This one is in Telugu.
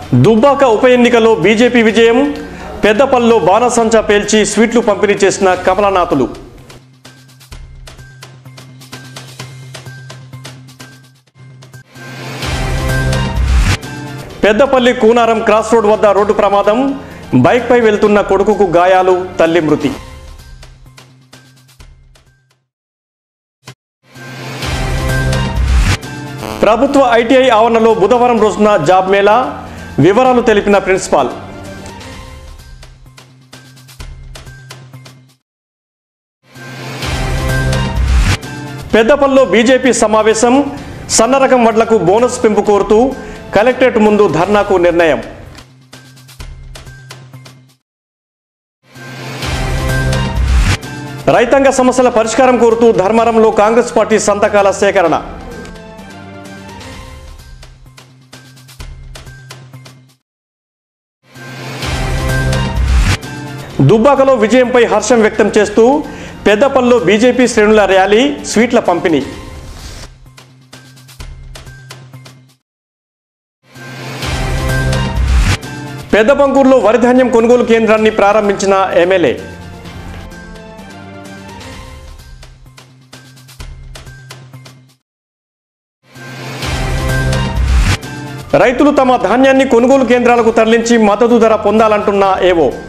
దుబ్బాక ఉప ఎన్నికలో బీజేపీ విజయం పెద్దపల్లిలో బాణసంచా పేల్చి స్వీట్లు పంపిణీ చేసిన కమలనాథులు పెద్దపల్లి కూనారం క్రాస్ రోడ్ వద్ద రోడ్డు ప్రమాదం బైక్పై వెళ్తున్న కొడుకుకు గాయాలు తల్లి మృతి ప్రభుత్వ ఐటీఐ ఆవరణలో బుధవారం రోజున జాబ్ మేళా వివరాలు తెలిపిన ప్రిన్సిపాల్ పెద్దపల్లిలో బీజేపీ సమావేశం సన్నరకం వడ్లకు బోనస్ పెంపు కోరుతూ కలెక్టరేట్ ముందు ధర్నాకు నిర్ణయం రైతాంగ సమస్యల పరిష్కారం కోరుతూ ధర్మారంలో కాంగ్రెస్ పార్టీ సంతకాల సేకరణ దుబ్బాకలో విజయంపై హర్షం వ్యక్తం చేస్తూ పెద్దపల్లిలో బీజేపీ శ్రేణుల ర్యాలీ స్వీట్ల పంపిణీ పెద్దబంకూరులో వరిధాన్యం కొనుగోలు కేంద్రాన్ని ప్రారంభించిన ఎమ్మెల్యే రైతులు తమ ధాన్యాన్ని కొనుగోలు కేంద్రాలకు తరలించి మద్దతు ధర పొందాలంటున్న ఏవో